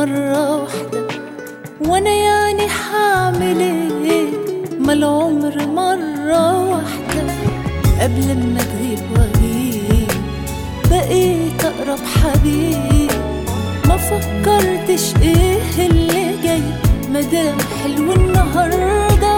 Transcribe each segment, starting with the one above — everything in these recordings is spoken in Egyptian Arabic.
مرة واحدة وانا يعني حعمل ايه ما العمر مرة واحدة قبل ما تغيب واغيب بقيت اقرب حبيب ما فكرتش ايه اللي جاي مدام حلو النهارده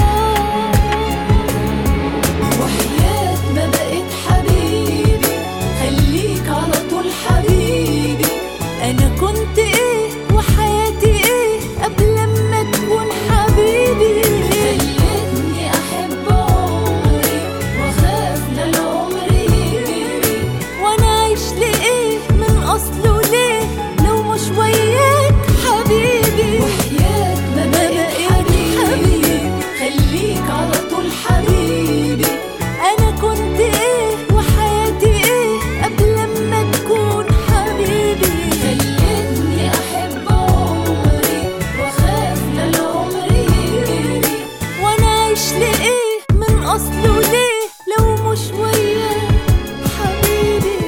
وحياة ما بقيت حبيبي خليك على طول حبيبي انا كنت ايه وحياتي ايه قبل ما تكون حبيبي خلتني احب عمري واخاف للعمر يجري وانا عايش لايه من اصله ليه لو مش وياك حبيبي وحياة ما بقيت حبيبي خليك على طول حبيبي انا كنت ايه وحياتي ايه قبل ما تكون حبيبي خلتني احب عمري واخاف للعمر يجري وانا عايش لايه من اصله ليه لو مش وياك حبيبي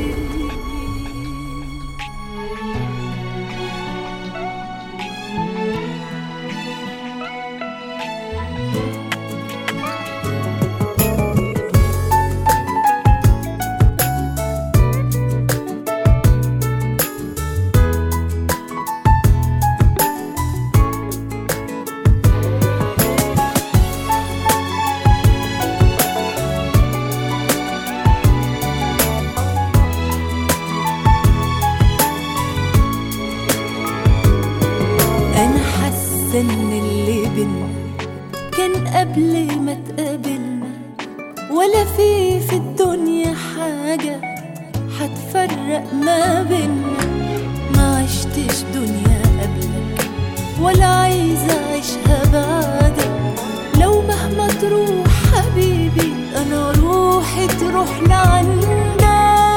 انا حاسه ان اللي بينا كان قبل ما تقابلنا ولا في في الدنيا حاجه هتفرق ما بينا ما عشتش دنيا قبلك ولا عايزه اعيشها بعدك لو مهما تروح حبيبي انا روحي تروح لعندك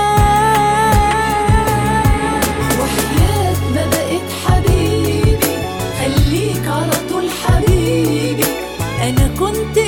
وحياة ما بقيت حبيبي خليك على طول حبيبي انا كنت